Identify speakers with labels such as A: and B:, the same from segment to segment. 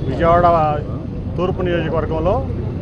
A: విజయవాడ తూర్పు నియోజకవర్గంలో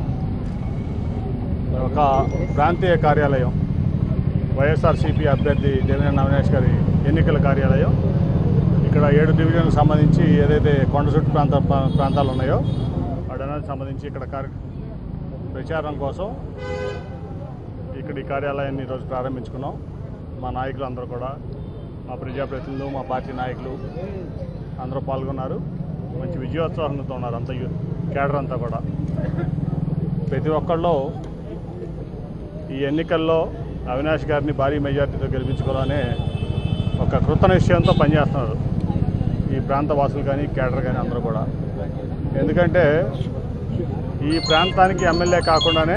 A: ఒక ప్రాంతీయ కార్యాలయం వైఎస్ఆర్సీపీ అభ్యర్థి దేవినేని అవినాష్ గారి ఎన్నికల కార్యాలయం ఇక్కడ ఏడు డివిజన్లకు సంబంధించి ఏదైతే కొండ చుట్టు ప్రాంత ప్రాంతాలు ఉన్నాయో వాటన్నిటికి సంబంధించి ఇక్కడ కార్య ప్రచారం కోసం ఇక్కడ ఈ కార్యాలయాన్ని ఈరోజు ప్రారంభించుకున్నాం మా నాయకులు అందరూ కూడా మా ప్రజాప్రతినిధులు మా పార్టీ నాయకులు అందరూ పాల్గొన్నారు మంచి విజయోత్సాహంతో ఉన్నారు అంత యు- కేడర్ అంతా కూడా ప్రతి ఒక్కళ్ళు ఈ ఎన్నికల్లో అవినాష్ గారిని భారీ మెజార్టీతో గెలిపించుకోవాలనే ఒక కృత నిశ్చయంతో పనిచేస్తున్నారు ఈ ప్రాంత వాసులు కానీ కేడర్ కానీ అందరూ కూడా ఎందుకంటే ఈ ప్రాంతానికి ఎమ్మెల్యే కాకుండానే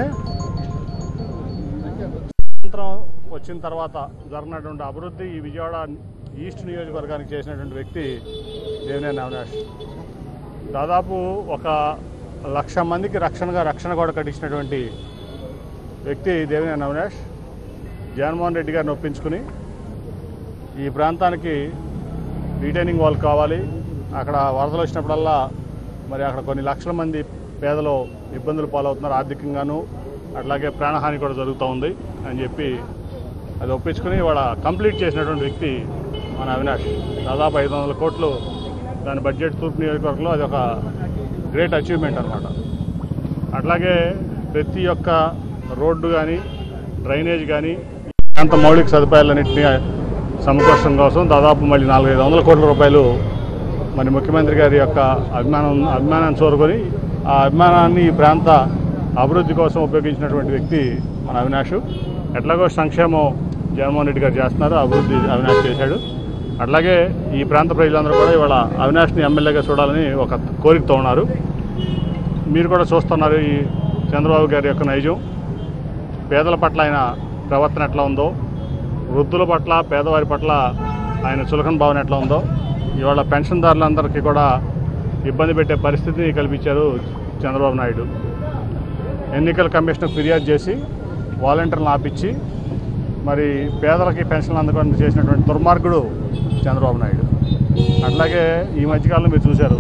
A: స్వాతంత్రం వచ్చిన తర్వాత జరిగినటువంటి అభివృద్ధి ఈ విజయవాడ ఈస్ట్ నియోజకవర్గానికి చేసినటువంటి వ్యక్తి దేవినేని అవినాష్ దాదాపు ఒక లక్ష మందికి రక్షణగా రక్షణ కూడా కట్టించినటువంటి వ్యక్తి దేవినేని అవినాష్ జగన్మోహన్ రెడ్డి గారిని ఒప్పించుకుని ఈ ప్రాంతానికి రీటైనింగ్ వాల్ కావాలి అక్కడ వరదలు వచ్చినప్పుడల్లా మరి అక్కడ కొన్ని లక్షల మంది పేదలు ఇబ్బందులు పాలవుతున్నారు ఆర్థికంగాను అట్లాగే ప్రాణహాని కూడా జరుగుతూ ఉంది అని చెప్పి అది ఒప్పించుకుని ఇవాళ కంప్లీట్ చేసినటువంటి వ్యక్తి మన అవినాష్ దాదాపు ఐదు వందల కోట్లు దాని బడ్జెట్ తూర్పు నియోజకవర్గంలో అది ఒక గ్రేట్ అచీవ్మెంట్ అనమాట అట్లాగే ప్రతి ఒక్క రోడ్డు కానీ డ్రైనేజ్ కానీ ప్రాంత మౌలిక సదుపాయాలన్నింటినీ సమకూర్చడం కోసం దాదాపు మళ్ళీ నాలుగైదు వందల కోట్ల రూపాయలు మరి ముఖ్యమంత్రి గారి యొక్క అభిమానం అభిమానాన్ని చూరుకొని ఆ అభిమానాన్ని ఈ ప్రాంత అభివృద్ధి కోసం ఉపయోగించినటువంటి వ్యక్తి మన అవినాష్ ఎట్లాగో సంక్షేమం జగన్మోహన్ రెడ్డి గారు చేస్తున్నారు అభివృద్ధి అవినాష్ చేశాడు అట్లాగే ఈ ప్రాంత ప్రజలందరూ కూడా ఇవాళ అవినాష్ని ఎమ్మెల్యేగా చూడాలని ఒక కోరికతో ఉన్నారు మీరు కూడా చూస్తున్నారు ఈ చంద్రబాబు గారి యొక్క నైజం పేదల పట్ల ఆయన ప్రవర్తన ఎట్లా ఉందో వృద్ధుల పట్ల పేదవారి పట్ల ఆయన చులకన భావన ఎట్లా ఉందో ఇవాళ పెన్షన్దారులందరికీ కూడా ఇబ్బంది పెట్టే పరిస్థితిని కల్పించారు చంద్రబాబు నాయుడు ఎన్నికల కమిషన్ ఫిర్యాదు చేసి వాలంటీర్లను ఆపించి మరి పేదలకి పెన్షన్లు అందకుండా చేసినటువంటి దుర్మార్గుడు చంద్రబాబు నాయుడు అట్లాగే ఈ మధ్యకాలంలో మీరు చూశారు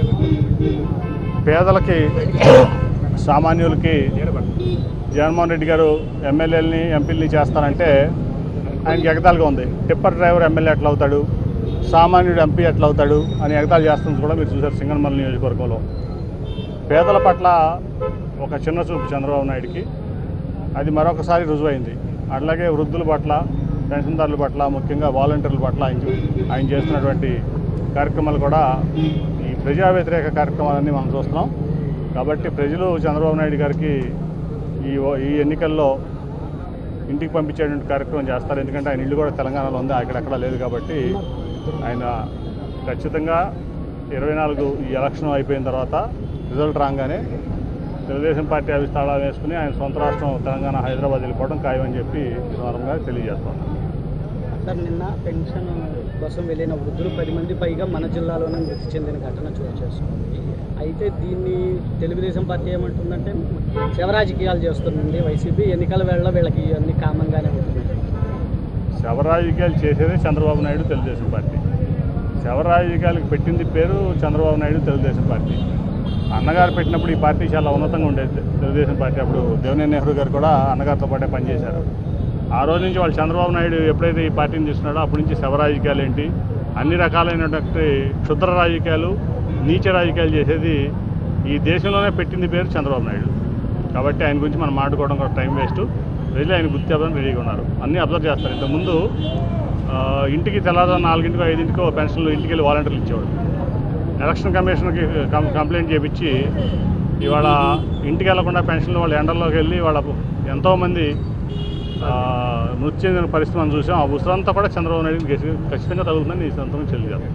A: పేదలకి సామాన్యులకి జగన్మోహన్ రెడ్డి గారు ఎమ్మెల్యేలని ఎంపీలని చేస్తానంటే ఆయనకి ఎగతాలుగా ఉంది టిప్పర్ డ్రైవర్ ఎమ్మెల్యే ఎట్లా అవుతాడు సామాన్యుడు ఎంపీ ఎట్లా అవుతాడు అని ఎగతాలు చేస్తుంది కూడా మీరు చూశారు సింగనమల్లి నియోజకవర్గంలో పేదల పట్ల ఒక చిన్న చూపు చంద్రబాబు నాయుడికి అది మరొకసారి రుజువైంది అట్లాగే వృద్ధుల పట్ల పెన్షన్దారుల పట్ల ముఖ్యంగా వాలంటీర్ల పట్ల ఆయన చూ- ఆయన చేస్తున్నటువంటి కార్యక్రమాలు కూడా ఈ ప్రజా వ్యతిరేక కార్యక్రమాలన్నీ మనం చూస్తున్నాం కాబట్టి ప్రజలు చంద్రబాబు నాయుడు గారికి ఈ ఓ- ఈ ఎన్నికల్లో ఇంటికి పంపించేటువంటి కార్యక్రమం చేస్తారు ఎందుకంటే ఆయన ఇల్లు కూడా తెలంగాణలో ఉంది అక్కడెక్కడ లేదు కాబట్టి ఆయన ఖచ్చితంగా ఇరవై నాలుగు ఈ ఎలక్షన్ అయిపోయిన తర్వాత రిజల్ట్ రాగానే తెలుగుదేశం పార్టీ అవి స్థాళాలు వేసుకుని ఆయన సొంత రాష్ట్రం తెలంగాణ హైదరాబాద్ వెళ్ళిపోవడం ఖాయమని చెప్పి ఈ సందర్భంగా తెలియజేస్తున్నాను
B: సార్ నిన్న పెన్షన్ కోసం వెళ్ళిన వృద్ధులు పది మంది పైగా మన జిల్లాలోనే మృతి చెందిన ఘటన చోటు చేసుకుంది అయితే దీన్ని తెలుగుదేశం పార్టీ ఏమంటుందంటే శవ రాజకీయాలు చేస్తుంది వైసీపీ ఎన్నికల వేళ వీళ్ళకి ఇవన్నీ కామన్గానే ఉంటుంది
A: శవరాజకీయాలు చేసేదే చంద్రబాబు నాయుడు తెలుగుదేశం పార్టీ శవరాజకీయాలకు పెట్టింది పేరు చంద్రబాబు నాయుడు తెలుగుదేశం పార్టీ అన్నగారు పెట్టినప్పుడు ఈ పార్టీ చాలా ఉన్నతంగా ఉండేది తెలుగుదేశం పార్టీ అప్పుడు దేవినేని నెహ్రూ గారు కూడా అన్నగారితో పాటే పనిచేశారు ఆ రోజు నుంచి వాళ్ళు చంద్రబాబు నాయుడు ఎప్పుడైతే ఈ పార్టీని తీసుకున్నాడో అప్పటి నుంచి శవరాజకీయాలు ఏంటి అన్ని రకాలైనటువంటి క్షుద్ర రాజకీయాలు నీచ రాజకీయాలు చేసేది ఈ దేశంలోనే పెట్టింది పేరు చంద్రబాబు నాయుడు కాబట్టి ఆయన గురించి మనం మాట్లాడుకోవడం కూడా టైం వేస్ట్ ప్రజలు ఆయన గుర్తు చెప్పడానికి రెడీగా ఉన్నారు అన్నీ అబ్జర్వ్ చేస్తారు ఇంతకుముందు ఆ, ఇంటికి తెల్లారు నాలుగింటికో ఐదింటికో పెన్షన్లు ఇంటికి వెళ్ళి వాలంటీర్లు ఇచ్చేవాడు ఎలక్షన్ కమిషన్కి కం- కంప్లైంట్ చేపించి ఇవాళ ఇంటికి వెళ్లకుండా పెన్షన్లు వాళ్ళ ఎండల్లోకి వెళ్ళి వాళ్ళ ఎంతోమంది ఆ, మృతి చెందిన పరిస్థితి మనం చూసాం ఆ ఉసురంతా కూడా చంద్రబాబు నాయుడు ఖచ్చితంగా తగులుతుందని ఈ సంతకం చెల్లిదాం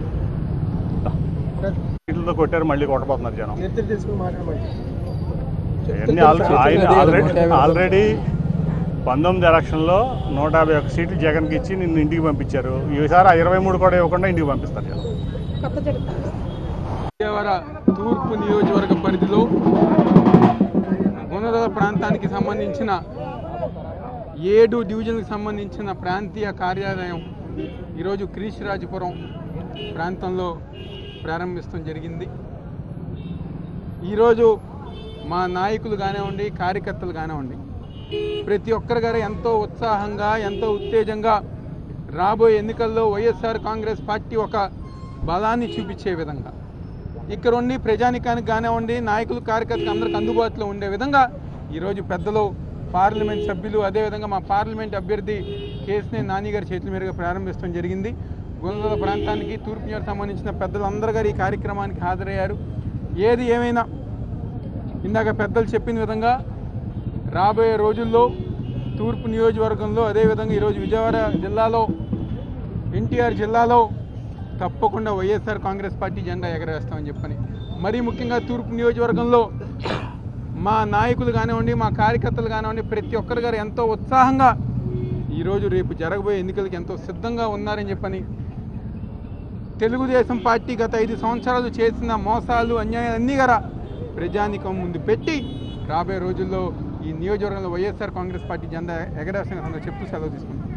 A: వీటితో కొట్టారు మళ్ళీ కొట్టబోతున్నారు జనం
B: చరిత్ర తీసుకుని మాట్లాడమండి
A: ఇవన్నీ ఆల్రెడీ ఆయన ఆల్రెడీ ఆల్రెడీ పంతొమ్మిది ఎలక్షన్లో నూట యాభై ఒక్క సీట్లు జగన్కి ఇచ్చి నిన్ను ఇంటికి పంపించారు ఈసారి ఆ ఇరవై మూడు కూడా ఇవ్వకుండా ఇంటికి పంపిస్తారు జనం
C: విజయవాడ తూర్పు నియోజకవర్గ పరిధిలో గుణదల ప్రాంతానికి సంబంధించిన ఏడు డివిజన్లకు సంబంధించిన ప్రాంతీయ కార్యాలయం ఈరోజు క్రీశ్రాజపురం ప్రాంతంలో ప్రారంభించడం జరిగింది ఈరోజు మా నాయకులు కానివ్వండి కార్యకర్తలు కానివ్వండి ప్రతి ఒక్కరి గారు ఎంతో ఉత్సాహంగా ఎంతో ఉత్తేజంగా రాబోయే ఎన్నికల్లో వైఎస్ఆర్ కాంగ్రెస్ పార్టీ ఒక బలాన్ని చూపించే విధంగా ఇక్కడ ఉండి ప్రజానికానికి కానివ్వండి నాయకులు కార్యకర్తలు అందరికి అందుబాటులో ఉండే విధంగా ఈరోజు పెద్దలు పార్లమెంట్ సభ్యులు అదేవిధంగా మా పార్లమెంట్ అభ్యర్థి కేసునే నాని గారి చేతుల మీదుగా ప్రారంభించడం జరిగింది గుంతల ప్రాంతానికి తూర్పు నియోజకవర్గానికి సంబంధించిన పెద్దలందరూ గారు ఈ కార్యక్రమానికి హాజరయ్యారు ఏది ఏమైనా ఇందాక పెద్దలు చెప్పిన విధంగా రాబోయే రోజుల్లో తూర్పు నియోజకవర్గంలో అదేవిధంగా ఈరోజు విజయవాడ జిల్లాలో ఎన్టీఆర్ జిల్లాలో తప్పకుండా వైఎస్ఆర్ కాంగ్రెస్ పార్టీ జెండా ఎగరేస్తామని చెప్పని మరీ ముఖ్యంగా తూర్పు నియోజకవర్గంలో మా నాయకులు కానివ్వండి మా కార్యకర్తలు కానివ్వండి ప్రతి ఒక్కరు గారు ఎంతో ఉత్సాహంగా ఈరోజు రేపు జరగబోయే ఎన్నికలకు ఎంతో సిద్ధంగా ఉన్నారని చెప్పని తెలుగుదేశం పార్టీ గత ఐదు సంవత్సరాలు చేసిన మోసాలు అన్యాయాలు అన్నీ కూడా ప్రజానికం ముందు పెట్టి రాబోయే రోజుల్లో ఈ నియోజకవర్గంలో వైఎస్ఆర్ కాంగ్రెస్ పార్టీ జెండా ఎగరేస్తున్న చెప్తూ సెలవు తీసుకుంటాం